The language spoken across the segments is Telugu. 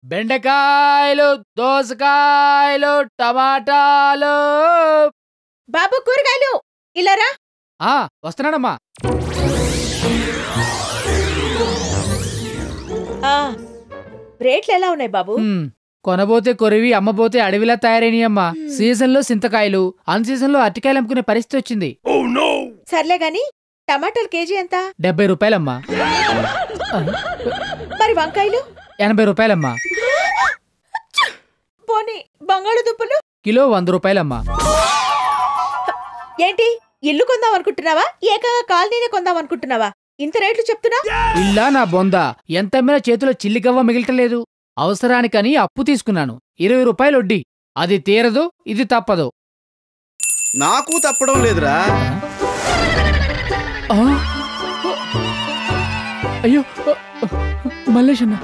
బెండకాయలు దోసకాయలు టమాటాలు బాబు కూరగాయలు ఇలారా ఆ వస్తున్నానమ్మా ఆ, రేట్లు ఎలా ఉన్నాయి బాబు ఉమ్, కొనబోతే కొరివి అమ్మబోతే అడవిలా తయారైనయమ్మా సీజన్ లో సింతకాయలు అన్ సీజన్ లో అరటికాయలు అమ్ముకునే పరిస్థితి వచ్చింది సర్లే గాని టమాటాలు కేజీ ఎంత డెబ్బై రూపాయలమ్మా మరి వంకాయలు ఎనభై రూపాయలమ్మా పోనీ బంగాళదుంపలు కిలో వంద రూపాయలమ్మా ఏంటి ఇల్లు కొందాం అనుకుంటున్నావా ఏకంగా కాలనీనే కొందాం అనుకుంటున్నావా ఇంత రేట్లు చెప్తున్నా ఇల్లా నా బొంద ఎంత అమ్మినా చేతిలో చిల్లిగవ్వ మిగిలటలేదు అవసరానికని అప్పు తీసుకున్నాను ఇరవై రూపాయలు వడ్డీ అది తీరదు ఇది తప్పదు నాకు తప్పడం లేదురా ఆ? అయ్యో మల్లేష్ అన్న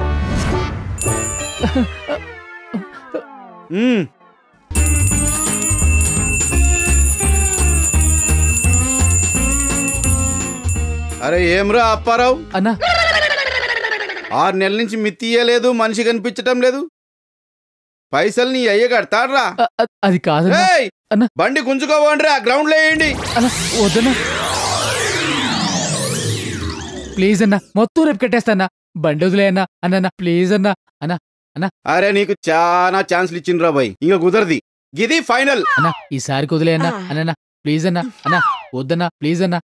ఉమ్, అరే ఏమ్రా అప్పారావు అన్నా ఆరు నెలల నుంచి మిత్తి ఇయ్యలేదు మనిషి కనిపించటం లేదు పైసలు నీ అయ్య కడతాడ్రా అ- అ- అది కాదన్నా ఏయ్, అన్న. బండి గుంజుకోవండి ఆ గ్రౌండ్ లో వేయండి అన్నా వద్దన్నా ప్లీజ్ అన్నా మొత్తం రేపు కట్టేస్తానా బండి వదిలే అన్నా అన్న ప్లీజ్ అన్నా అన్నా అరే నీకు చాలా ఛాన్స్లు ఇచ్చిండ్రా బాయ్ ఇంకా కుదరది గిది ఫైనల్ అన్నా ఈసారికి వదిలే అన్నా ఆ. అన్న ప్లీజ్ అన్నా అన్నా వద్దన్నా ప్లీజ్ అన్నా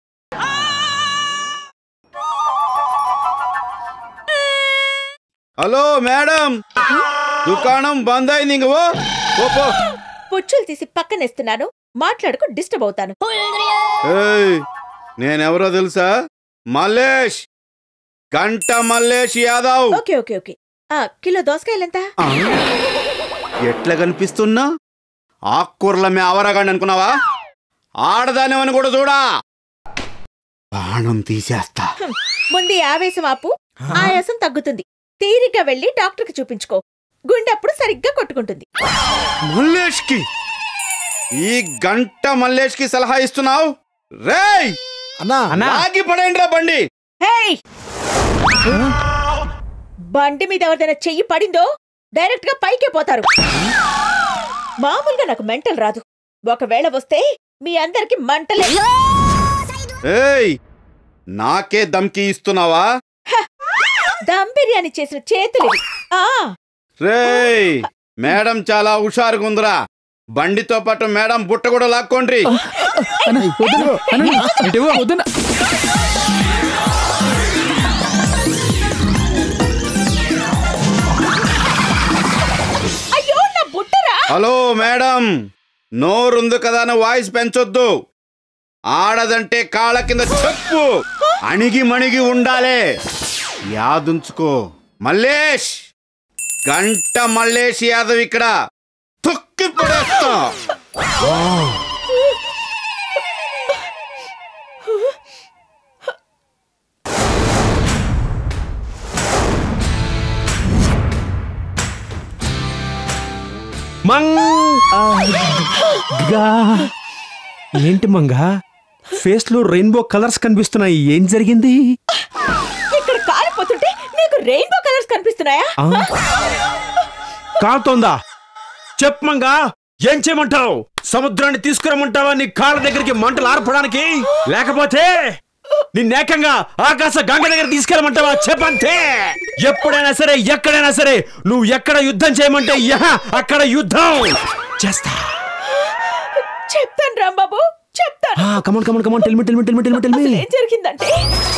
హలో మేడం దుకాణం బంద్ అయింది ఇంక ఓ పో, పో పుచ్చులు తీసి పక్కనేస్తున్నాను మాట్లాడుకు డిస్టర్బ్ అవుతాను ఏయ్, నేనెవరో తెలుసా Mallesh Ganta Mallesh Yadav okay okay okay ఆ కిలో దోసకాయలు ఎంత ఆ? ఎట్లా కనిపిస్తున్నా ఆకుకూరల మే అవరగాండి అనుకున్నావా ఆడదానేమని కూడా చూడా బాణం తీసేస్తా ముందు ఈ ఆవేశం ఆపు ఆయాసం తగ్గుతుంది తీరిగ్గా వెళ్ళి డాక్టర్కి చూపించుకో గుండె అప్పుడు సరిగ్గా కొట్టుకుంటుంది మల్లేష్ కి ఈ గంట మల్లేష్ కి సలహా ఇస్తున్నావు రేయ్ అన్నా ఆగి పడేయండి రా బండి హేయ్ బండి మీద ఎవరిదైనా చెయ్యి పడిందో డైరెక్ట్ గా పైకే పోతారు మామూలుగా నాకు మెంటల్ రాదు ఒకవేళ వస్తే మీ అందరికి మంటలే ఏయ్ నాకే దమ్కి ఇస్తున్నావా దమ్ బిర్యానీ చేసిన చేతులు ఇవి. ఆ రేయ్ మేడం చాలా హుషారుగా ఉందిరా బండితో పాటు మేడం బుట్ట కూడా లాక్కోండ్రి అన్నా వద్దన్నా అన్నా ఇటు ఇవ్వు, వద్దన్నా అయ్యో నా బుట్టరా హలో మేడం నోరుంది కదా అని వాయిస్ పెంచొద్దు ఆడదంటే కాళ్ళ కింద చెప్పు అణిగి మణిగి ఉండాలే యాదుంచుకో మల్లేష్ గంట మల్లేష్ యాదవ్ ఇక్కడ తొక్కి పడేస్తా మంగా ఏంటి మంగా ఫేస్ లో రెయిన్బో కలర్స్ కనిపిస్తున్నాయి ఏం జరిగింది ఇక్కడ కాలిపోతుంటే నీకు రెయిన్బో కలర్స్ కనిపిస్తున్నాయా ఆ? కాలుతోందా చెప్పు మంగా ఏం చేయమంటావు సముద్రాన్ని తీసుకురమ్మంటావా నీ కాళ్ళ దగ్గరికి మంటలు ఆర్పడానికి లేకపోతే నిన్నేకంగా ఆకాశ గంగ దగ్గర తీసుకెళ్ళమంటావా చెప్పంతే ఎప్పుడైనా సరే ఎక్కడైనా సరే నువ్వు ఎక్కడ యుద్ధం చేయమంటే యహ, అక్కడ యుద్ధం చేస్తా చెప్తాను రాంబాబు చెప్తాను come on come on come on tell me tell me tell me tell me అసలు టెల్మి ఏం జరిగిందంటే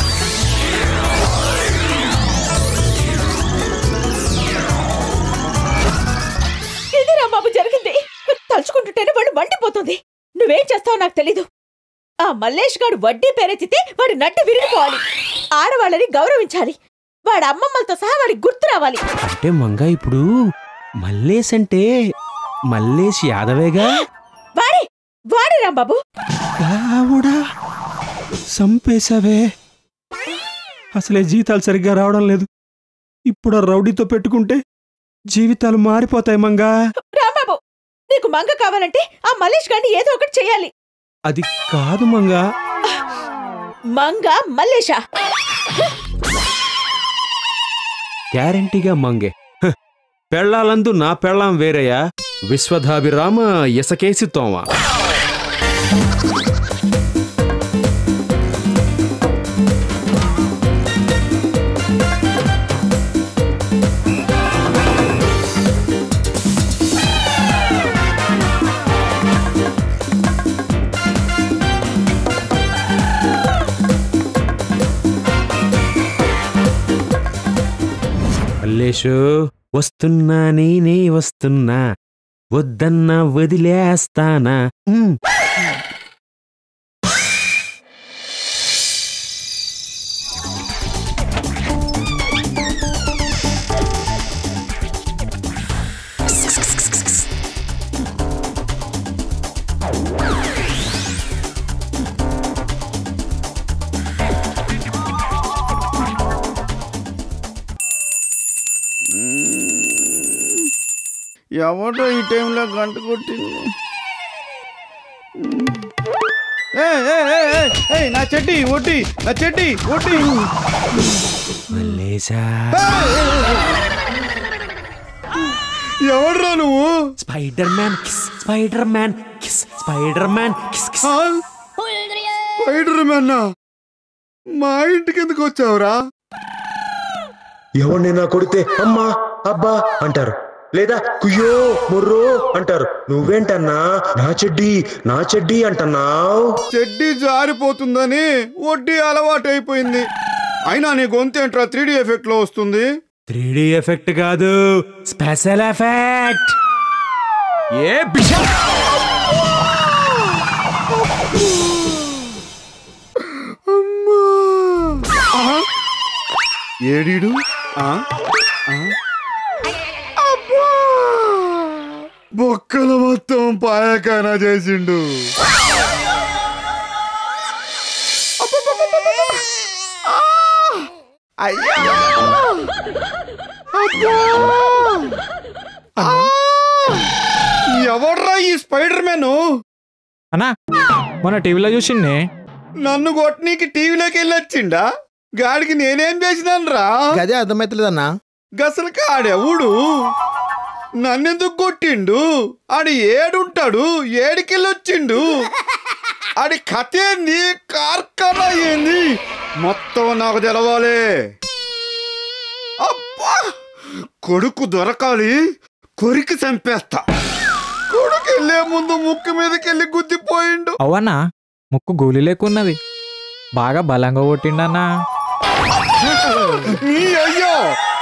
ఇది రాంబాబు జరిగింది తలుచుకుంటుంటేనే వాడు మండిపోతుంది నువ్వేం చేస్తావో నాకు తెలీదు ఆ మల్లేష్ గాడు వడ్డీ పేరెత్తితే వాడి నడ్డి విరిగిపోవాలి ఆడవాళ్ళని గౌరవించాలి వాడి అమ్మమ్మలతో సహా వాడికి గుర్తు రావాలి అంటే మంగా ఇప్పుడు మల్లేష్ అంటే మల్లేష్ యాదవేగా వాడే వాడే రాంబాబు ఆవుడా సంపేశావే అసలే జీతాలు సరిగ్గా రావడం లేదు ఇప్పుడు ఆ రౌడీతో పెట్టుకుంటే జీవితాలు మారిపోతాయి మంగా రాంబాబు నీకు మంగ కావాలంటే ఆ మల్లేష్ గారిని ఏదో ఒకటి చెయ్యాలి అది కాదు మంగా మంగ మల్లేషా గ్యారంటీగా మంగే హ, పెళ్ళాలందు నా పెళ్ళాం వేరయ్యా విశ్వధాభిరామ ఇసకేసి తోమ మల్లేషు వస్తున్నా నేనే వస్తున్నా వద్దన్నా వదిలేస్తానా ఉమ్. ఎవడో ఈ టైంలో గంట కొట్టింది ఏయ్, ఏయ్, ఏయ్, ఏయ్, ఏయ్, నా చెడ్డి ఒట్టి నా చెడ్డి ఒట్టి మల్లేశా ఎవడ్రా నువ్వు Spider Man kiss Spider Man kiss Spider Man kiss kiss ఆ? స్పైడర్ మ్యాన్ మా ఇంటికి ఎందుకు వచ్చావురా ఎవరినైనా కొడితే అమ్మా అబ్బా అంటారు లేదా కుయ్యో ముర్రో అంటారు నువ్వేంటన్నా నా చెడ్డి నా చెడ్డి అంటున్నావు చెడ్డి జారిపోతుందని వడ్డీ అలవాటు అయిపోయింది అయినా నీ గొంతు ఏంట్రా త్రీ డి ఎఫెక్ట్ లో వస్తుంది త్రీ ఎఫెక్ట్ కాదు స్పెషల్ ఎఫెక్ట్ ఏ బిష ఆహా. ఏడీడు ఆ? ఆ? అబ్బా! బొక్కలు మొత్తం పాయకానా చేసిండు ఆ! అయ్యా! అబ్బా! ఆ! ఎవడ్రా ఈ స్పైడర్ మ్యాన్ అన్నా మొన్న టీవీలో చూసిండే నన్ను కొట్టనీకి టీవీలోకి వెళ్ళొచ్చిండా గాడికి నేనేం చేసినాను రా గదే అర్థమైతలేదన్నా గసలు కాడెవుడు నన్నెందుకు కొట్టిండు ఆడి ఏడుంటాడు ఏడికెళ్ళొచ్చిండు ఆడి కథ ఏంది కార్ఖానా ఏంది మొత్తం నాకు తెలవాలి అబ్బా కొడుకు దొరకాలి కొరికి చంపేస్తా కొడుకు వెళ్ళే ముందు ముక్కు మీదకి వెళ్ళి గుద్దిపోయిండు అవ్వన్నా ముక్కు గోలి లేకున్నది బాగా బలంగా కొట్టిండన్నా నీ అయ్యో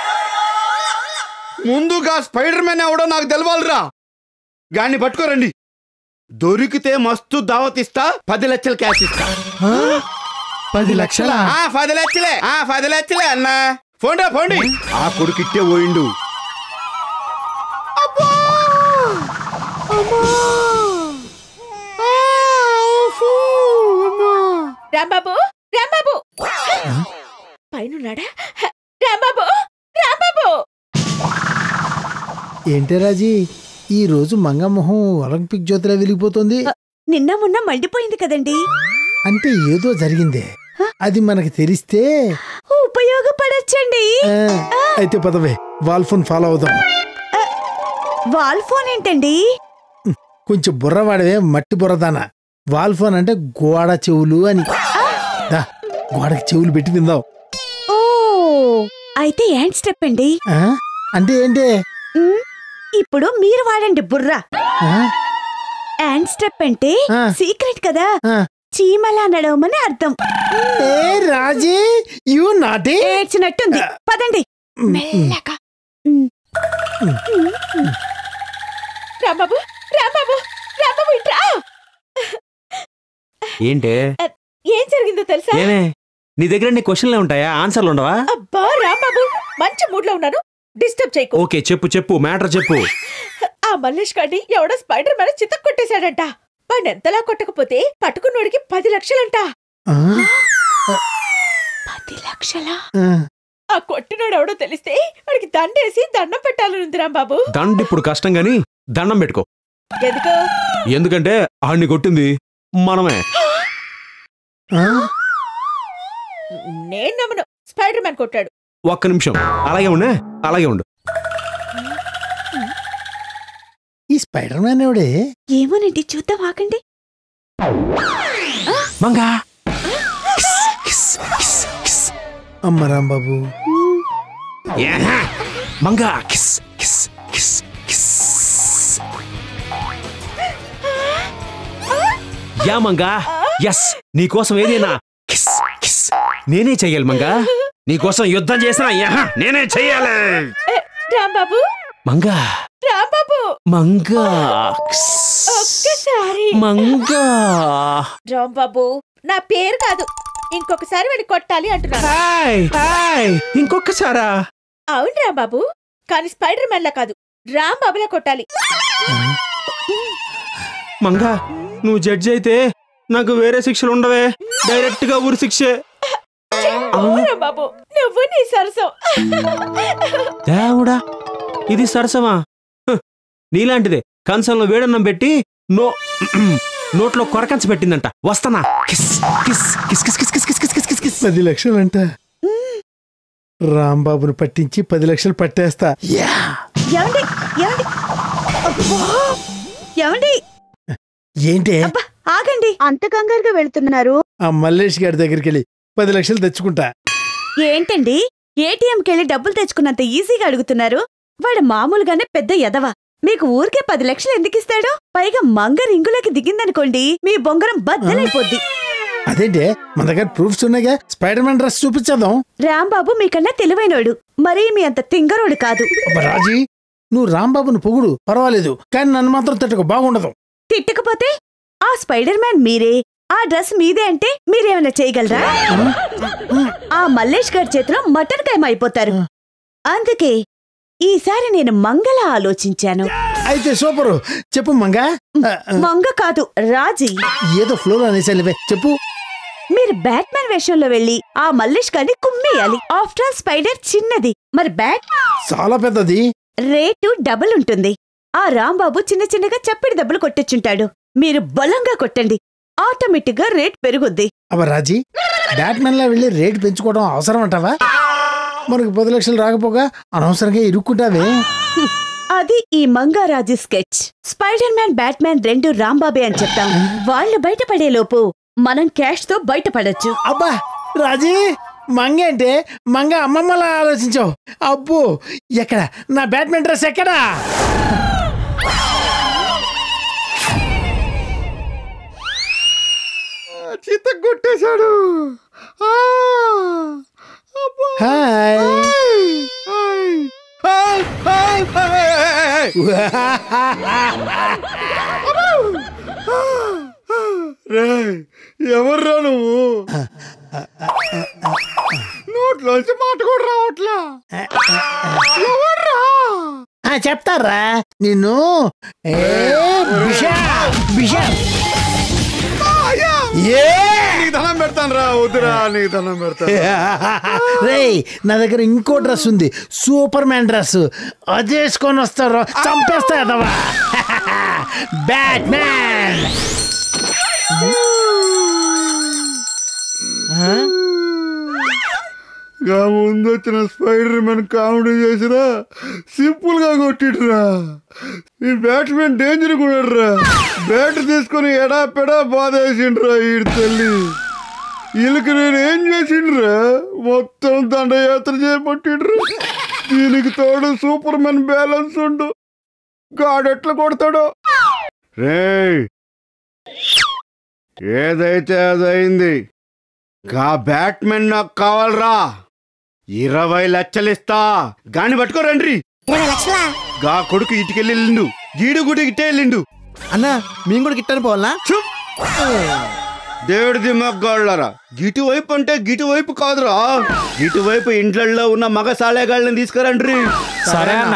ముందుగా స్పైడర్ మ్యాన్ ఎవడో నాకు తెలవాలిరా గాన్ని పట్టుకోరండి దొరికితే మస్తు దావత్ ఇస్తా పది లక్షలు క్యాష్ ఇస్తా పది లక్షల ఆ పది లక్షలే ఆ పది లక్షలే అన్నా ఫోన్ రా ఫోన్ ఆ కొడుకిట్టే పోయిండు అబ్బా! అమ్మా! ఆ, ఊఫు, అమ్మా! రాంబాబు రాంబాబు పైనున్నాడా రాంబాబు రాంబాబు ఏంటి రాజీ ఈ రోజు మంగమోహం ఒలింపిక్ జ్యోతిలో వెలిగిపోతుంది నిన్న మొన్న మండిపోయింది కదండి అంటే ఏదో జరిగిందే అది మనకి తెలిస్తే ఉపయోగపడచ్చండి ఆ, అయితే పదవే వాల్ ఫోన్ ఫాలో అవుదాం వాల్ ఫోన్ ఏంటండి కొంచెం బుర్రవాడవే మట్టి బుర్రదానా వాల్ ఫోన్ అంటే గోడ చెవులు అని దా గోడకి చెవులు పెట్టి విందాం ఓ అయితే ఏంటి స్టెప్ అండి ఆ? అంటే ఏంటి మ్, ఇప్పుడు మీరు వాడండి బుర్ర ఆ? యాండ్ స్టెప్ అంటే ఆ. సీక్రెట్ కదా ఆ. చీమలా నడవమని అర్థం ఏ రాజీ యూ నాటి ఏడ్చినట్టుంది పదండి మెల్లగా మ్, రాంబాబు రాంబాబు రాంబాబు ఇట్రా ఏంటే ఏం జరిగిందో తెలుసా ఏమే నీ దగ్గర నీ క్వశ్చన్లే ఉంటాయా ఆన్సర్లు ఉండవా అబ్బా రాంబాబు మంచి మూడ్ లో ఉన్నాను డిస్టర్బ్ చేయకు ఓకే చెప్పు చెప్పు మ్యాటర్ చెప్పు ఆ మల్లేష్ గారిని ఎవడో స్పైడర్ మ్యాన్ చితక్ కొట్టేశాడంట వాడిని ఎంతలా కొట్టకపోతే పట్టుకున్నోడికి పది లక్షలంట ఆ? పది లక్షలా ఆ. ఆ కొట్టినోడు ఎవడో తెలిస్తే వాడికి దండేసి దండం పెట్టాలనుంది రాంబాబు దండ ఇప్పుడు కష్టం గాని దండం పెట్టుకో ఎందుకు ఎందుకంటే ఆడిని కొట్టింది మనమే ఆ? నేను నమ్మను స్పైడర్ మ్యాన్ కొట్టాడు ఒక్క నిమిషం అలాగే ఉండే అలాగే ఉండు స్పైడర్ మ్యాన్ ఎవడే ఏమోనండి చూద్దాం ఆకండి Manga kiss, kiss, kiss, kiss. అమ్మ రాంబాబు ఏహా. Manga kiss kiss kiss kiss yeah Manga yes నీకోసం ఏదైనా కిస్ కిస్ నేనే చెయ్యాలి మంగా నీకోసం యుద్ధం చేసిన యహా నేనే చెయ్యాలి రాంబాబు మంగా రాంబాబు మంగా కిస్. ఒక్కసారి మంగా రాంబాబు నా పేరు కాదు ఇంకొకసారి వాడిని కొట్టాలి అంటున్నాను హాయ్ హాయ్ ఇంకొకసారా అవును రాంబాబు కానీ స్పైడర్ మ్యాన్ లా కాదు రాంబాబులా కొట్టాలి మంగా నువ్వు జడ్జి అయితే నాకు వేరే శిక్షలు ఉండవే డైరెక్ట్ గా ఊరి శిక్షే అవును రాంబాబు నువ్వు నీ సరసం దేవుడా ఇది సరసమా హ్, నీలాంటిదే కంచంలో వేడన్నం పెట్టి నో నోట్లో కొరకంచ పెట్టిందంట వస్తానా kiss kiss kiss kiss kiss kiss kiss kiss kiss kiss kiss పది లక్షలంట రాంబాబుని పట్టించి పది లక్షలు పట్టేస్తా ఏమండి ఏమండి అబ్బా! ఏమండి ఏంటి అబ్బా ఆగండి అంత కంగారుగా వెళ్తున్నారు ఆ మల్లేష్ గారి దగ్గరికి వెళ్ళి పది లక్షలు తెచ్చుకుంటా ఏంటండి ఏటీఎంకి వెళ్ళి డబ్బులు తెచ్చుకున్నంత ఈజీగా అడుగుతున్నారు వాడు మామూలుగానే పెద్ద ఎదవ మీకు ఊరికే పది లక్షలు ఎందుకు ఇస్తాడు పైగా మంగ రింగులోకి దిగిందనుకోండి మీ బొంగరం బద్దలైపోద్ది అదేంటే మన దగ్గర ప్రూఫ్స్ ఉన్నాయిగా స్పైడర్ మ్యాన్ డ్రెస్ చూపించేద్దాం రాంబాబు మీకన్నా తెలివైనోడు మరీ మీ అంత తింగరోడు కాదు అబ్బా రాజీ నువ్వు రాంబాబుని పొగుడు పర్వాలేదు కానీ నన్ను మాత్రం తట్టుకో బాగుండదు తిట్టకపోతే ఆ స్పైడర్ మ్యాన్ మీరే ఆ డ్రెస్ మీదే అంటే మీరేమైనా చేయగలరా ఆ మల్లేష్ గారి చేతిలో మటన్ ఖైమ అయిపోతారు అందుకే ఈసారి నేను మంగళ ఆలోచించాను అయితే సూపరు చెప్పు మంగా ఆ, ఆ, మంగ కాదు రాజీ ఏదో ఫ్లోర్ అనేసాలివే చెప్పు మీరు బ్యాట్మ్యాన్ వేషంలో వెళ్ళి ఆ మల్లేష్ గారిని కుమ్మేయాలి ఆఫ్టర్ ఆల్ స్పైడర్ చిన్నది మరి బ్యాట్ చాలా పెద్దది రేటు డబుల్ ఉంటుంది ఆ రాంబాబు చిన్న చిన్నగా చప్పిడి దెబ్బలు కొట్టించుంటాడు మీరు బలంగా కొట్టండి ఆటోమేటిక్ గా రేట్ పెరుగుద్ది అబ్బా రాజీ బ్యాట్మెన్ లా వెళ్ళి రేటు పెంచుకోవడం అవసరం అంటావా మనకు పది లక్షలు రాకపోగా అనవసరంగా ఇరుక్కుంటావే హ్మ్. అది ఈ Mangaraju sketch Spider Man Batman రెండు రాంబాబే అని చెప్తాం వాళ్ళు బయటపడే లోపు మనం క్యాష్ తో బయటపడొచ్చు అబ్బా రాజీ మంగ అంటే మంగ అమ్మమ్మలా ఆలోచించావు అబ్బో ఎక్కడ నా బ్యాట్మెన్ డ్రెస్ ఎక్కడా చిత్త కొట్టేశాడు ఆ! అబ్బా! Hi hi! Hi! Hi! Hi! రేయ్, ఎవర్రా నువ్వు నోట్లోంచి మాట కూడా రావట్లా ఎవర్రా ఆ, చెప్తారా నిన్ను ఏ బిషా బిషా అయ్యా! ఏ నీకు ధనం పెడతాను రా వద్దురా నీకు ధనం పెడతాను రేయ్ నా దగ్గర ఇంకో డ్రెస్ ఉంది సూపర్ మ్యాన్ డ్రెస్ అది వేసుకొని వస్తారు చంపేస్తా అదవా బ్యాట్ మ్యాన్ గా ముందు వచ్చిన స్పైడర్ మ్యాన్ కామెడీ చేసిరా సింపుల్ గా కొట్టిడ్రా ఈ బ్యాట్స్మెన్ డేంజర్ కూడా బ్యాట్ తీసుకొని ఎడా పెడా బాధేసిండ్రా ఈ తల్లి వీళ్ళకి నేను ఏం చేసిండ్రా మొత్తం దండయాత్ర చేపట్టిండ్రు దీనికి తోడు సూపర్ మ్యాన్ బ్యాలెన్స్ ఉండు గాడెట్లా కొడతాడో రేయ్ ఏదైతే అదైంది గా బ్యాట్మెన్ నాకు కావాలరా ఇరవై లక్షలిస్తా గాని పట్టుకోరండ్రి గా కొడుకు ఇటుకెళ్ళిండు గీడు గుడి ఇట్టే వెళ్ళిండు అన్నా మేము కూడా గిట్టని పోవాలా చుప్ దేవుడిది మగ్గాళ్ళరా గిటు వైపు అంటే గిటు వైపు కాదురా గిటు వైపు ఇంట్లల్లో ఉన్న మగ సాలేగాళ్ళని తీసుకురండ్రి సరే అన్న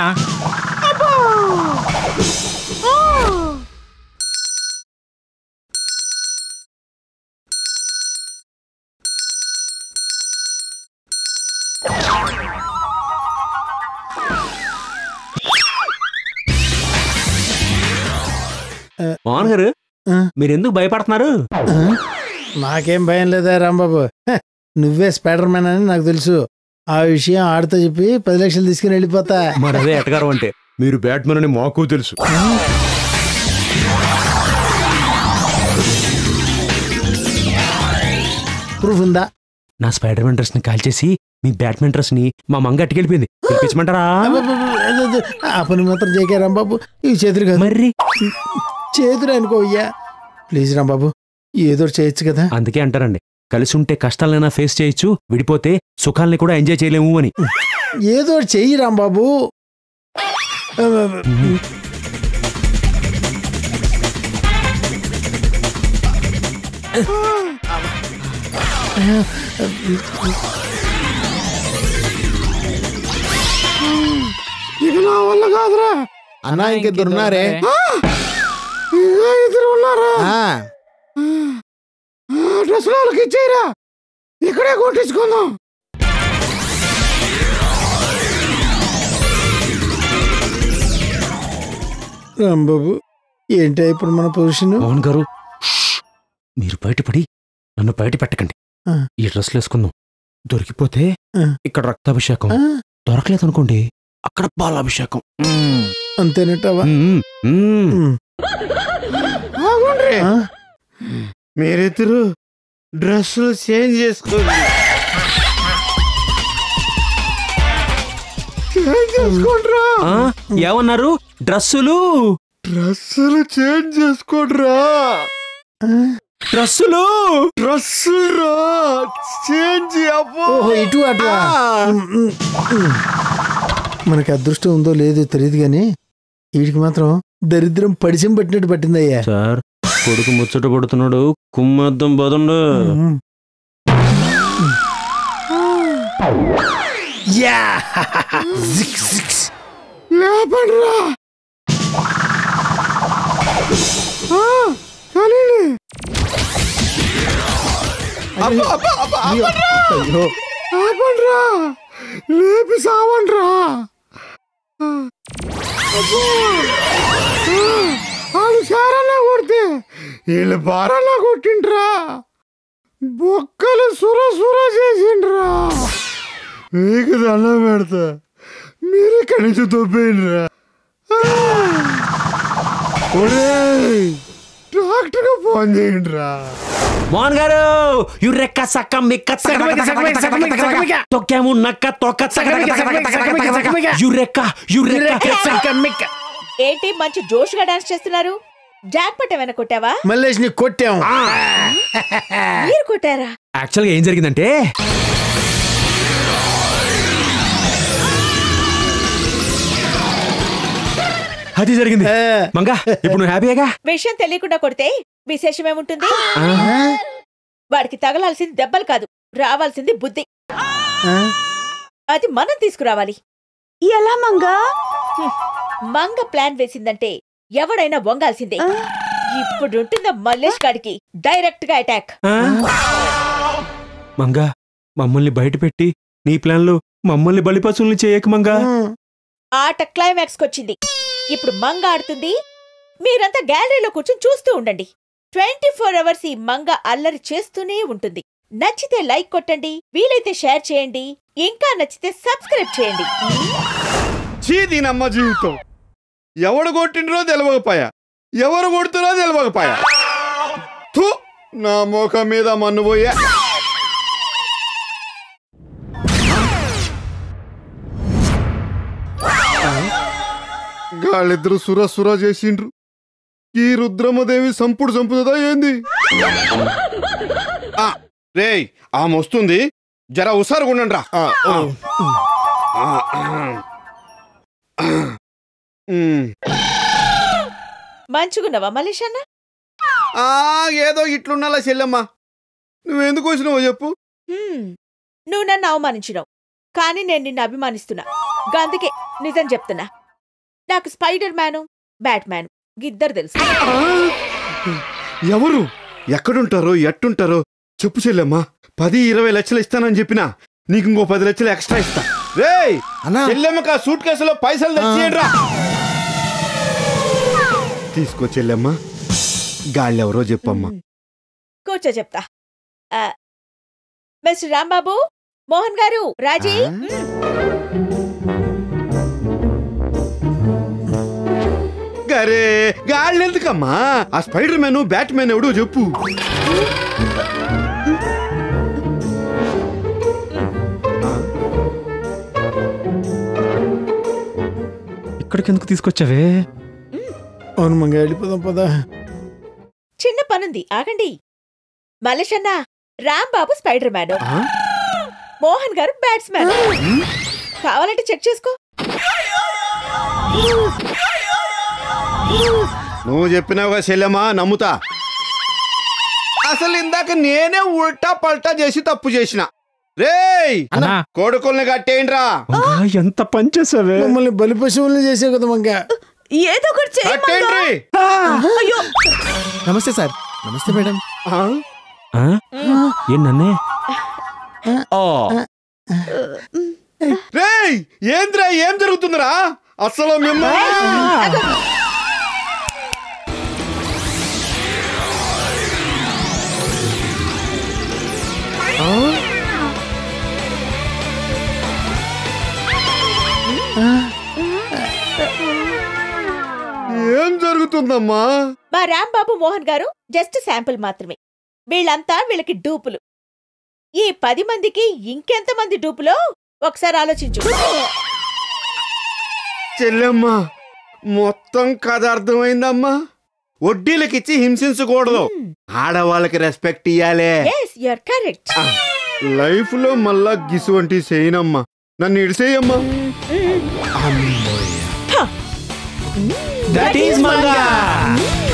మోహన్ గారు ఆ? మీరు ఎందుకు భయపడుతున్నారు నాకేం భయం లేదా రాంబాబు హ, నువ్వే స్పైడర్ మ్యాన్ అని నాకు తెలుసు ఆ విషయం ఆడితో చెప్పి పది లక్షలు తీసుకుని వెళ్ళిపోతా మరి అదే ఎటగారు అంటే మీరు బ్యాట్మెన్ అని మాకు తెలుసు ప్రూఫ్ ఉందా నా స్పైడర్ మ్యాన్ డ్రెస్ ని కాల్చేసి మీ బ్యాట్మెన్ డ్రెస్ ని మా మంగ అట్టుకెళ్ళిపోయింది పిలిపించమంటారా అబ్బబ్బబ్బ, ఆ పని మాత్రం జేకే రాంబాబు ఇవి చేతులు కాదు మర్రి చేతులు అనుకో అయ్యా ప్లీజ్ రాంబాబు ఏదో ఒకటి చేయొచ్చు కదా అందుకే అంటారండి కలిసి ఉంటే కష్టాలైనా ఫేస్ చేయొచ్చు విడిపోతే సుఖాల్ని కూడా ఎంజాయ్ చేయలేము అని ఏదో ఒకటి చెయ్యి రాంబాబు ఇక నా వల్ల కాదురా అన్నా ఇంకిద్దరు ఉన్నారే ఇంకా ఇద్దరు ఉన్నారా ఆ, డ్రెస్ వాళ్ళకి ఇచ్చేయరా ఇక్కడే కొట్టించుకుందాం రాంబాబు ఏంటి ఇప్పుడు మన పొజిషన్ మోహన్ గారు షష్! మీరు బయటపడి నన్ను బయట పెట్టకండి ఆ. ఈ డ్రెస్లు వేసుకుందాం దొరికిపోతే ఆ. ఇక్కడ రక్తాభిషేకం దొరకలేదు అనుకోండి అక్కడ పాలాభిషేకం మ్మ్. అంతేనట్టవా మ్మ్. మ్మ్. ఆగుండ్రి ఆ? మీరిద్దరు డ్రెస్సులు చేంజ్ చేసుకోండి చేంజ్ చేసుకోండిరా ఆ? ఏమన్నారు డ్రస్సులు డ్రెస్సులు చేంజ్ చేసుకోండిరా డ్రస్సులు డ్రెస్సులు చేంజ్ అబ్బో ఓహో ఇటు అటు మనకి అదృష్టం ఉందో లేదో తెలియదు కానీ వీడికి మాత్రం దరిద్రం పడిసం పట్టినట్టు పట్టిందయ్యా సార్ కొడుకు ముచ్చట పడుతున్నాడు కుమ్మద్దం బదండు ఉమ్. యా జిక్ జిక్ లేపండిరా ఆ, కానీలే. అబ్బా, అబ్బా, అబ్బా, అయ్యో అయ్యో ఆపండ్రా లేపి సావండ్రా ఆ, అబ్బో. ఆ, వాళ్ళు సారన్నా కొడితే వీళ్ళు బారన్నా కొట్టిండ్రా బొక్కలు సుర సుర చేసిండ్రా మీకు దండం పెడతా మీరు ఇక్కడి నుంచి తొప్పేయండిరా డాక్టర్ ఫోన్ చేయండిరా మోహన్ గారు యు రెక్క సక్క మిక్క సకమిక, సకమిక, సకమిక, సకమిక. తొక్కాము నక్క తొక్క సకమిక, సకమిక, సకమిక, సకమిక. యు రెక్క యు రెక్క ఏంటి మంచి జోష్గా డాన్స్ చేస్తున్నారు జాక్ పట్ట వెన కొట్టావా మల్లేష్ ని కొట్టాం మీరు కొట్టారా యాక్చువల్గా ఏం జరిగిందంటే అది జరిగింది ఆ. మంగా ఇప్పుడు నువ్వు హ్యాపీగా విషయం తెలియకుండా కొడితే విశేషం ఏముంటుంది వాడికి తగలాల్సింది దెబ్బలు కాదు రావాల్సింది బుద్ధి ఆ? అది మనం తీసుకురావాలి ఎలా మంగా మంగ ప్లాన్ వేసిందంటే ఎవడైనా వంగాల్సిందే ఇప్పుడుంటుందా మల్లేష్ గాడికి డైరెక్ట్ గా అటాక్ మంగా మమ్మల్ని బయట పెట్టి నీ ప్లాన్లో మమ్మల్ని బలిపశుల్ని చేయక మంగా ఆట క్లైమాక్స్ కొచ్చింది ఇప్పుడు మంగ ఆడుతుంది మీరంతా గ్యాలరీలో కూర్చొని చూస్తూ ఉండండి ట్వంటీ ఫోర్ అవర్స్ ఈ మంగ అల్లరి చేస్తూనే ఉంటుంది నచ్చితే లైక్ కొట్టండి వీలైతే షేర్ చేయండి ఇంకా నచ్చితే సబ్స్క్రైబ్ చేయండి చీ దీనమ్మ జీవితం ఎవడు కొట్టిండ్రో తెలియకపోయా ఎవరు కొడుతురో తెలియకపోయా థు నా ముఖం మీద మన్ను పోయా గాళ్ళిద్దరు సుర సుర చేసిండ్రు ఈ రుద్రమదేవి సంపుడు చంపుతుందా ఏంది ఆ, రేయ్ ఆమె వస్తుంది జర ఉసారు ఉండండి రా మంచిగున్నావా మల్లేష్ అన్న ఆ ఏదో ఇట్లున్నాలా చెల్లెమ్మ నువ్వెందుకు వచ్చినావో చెప్పు హ్మ్, నువ్వు నన్ను అవమానించినావు కానీ నేను నిన్ను అభిమానిస్తున్నా అందుకే నిజం చెప్తున్నా నాకు స్పైడర్ మ్యాను బ్యాట్ మ్యాను ఇద్దరు తెలుసు ఎవరు ఎక్కడుంటారో ఎట్టుంటారో చెప్పు చెల్లెమ్మ పది ఇరవై లక్షలు ఇస్తానని చెప్పినా నీకు ఇంకో పది లక్షలు ఎక్స్ట్రా ఇస్తా రేయ్ అన్నా చెల్లెమ్మకి ఆ సూట్ కేసులో పైసలు తెచ్చియండిరా తీసుకో చెల్లెమ్మ గాళ్ళెవరో చెప్పమ్మా కూర్చో చెప్తా ఆ, మిస్టర్ రాంబాబు మోహన్ గారు రాజీ ఆ? మ్మ్. గారే గాళ్ళు ఎందుకమ్మా ఆ స్పైడర్ మ్యాన్ బ్యాట్ మ్యాన్ ఎవడో చెప్పు ఇక్కడికి ఎందుకు తీసుకొచ్చావే అవును మంగ వెళ్ళిపోదాం పదా చిన్న పనుంది ఆగండి మలేష్ అన్న రాంబాబు స్పైడర్ మ్యాన్ మోహన్ గారు బ్యాట్స్మెన్ కావాలంటే చెక్ చేసుకో నువ్వు చెప్పినావుగా చెల్లెమ్మా నమ్ముతా అసలు ఇందాక నేనే ఉల్టా పల్టా చేసి తప్పు చేసిన రేయ్ అన్నా కొడుకుల్ని కట్టేయండిరా మంగా, ఎంత పని చేసావే మమ్మల్ని బలి పశువుల్ని చేసే కదా మంగ ఏదో ఒకటి చెయ్యి మంగా. కట్టేయండి అయ్యో నమస్తే సార్ నమస్తే మేడం ఆ? ఆ? ఏం నన్నే ఓ రేయ్ ఏంద్రా ఏం జరుగుతుందిరా అసలు మిమ్మల్ని ఏం జరుగుతుందమ్మా మా రాంబాబు మోహన్ గారు జస్ట్ శాంపుల్ మాత్రమే వీళ్ళంతా వీళ్ళకి డూపులు ఈ పది మందికి ఇంకెంతమంది డూపులో ఒకసారి ఆలోచించు చెల్లెమ్మ మొత్తం కథ అర్థమైందమ్మా వడ్డీలకిచ్చి హింసించకూడదు ఆడవాళ్ళకి రెస్పెక్ట్ ఇయ్యాలే ఎస్ యూఆర్ కరెక్ట్ లైఫ్ లో మళ్ళా గిసువంటి చేయనమ్మా నన్ను ఇడిసేయమ్మా దట్ ఈస్ మంగా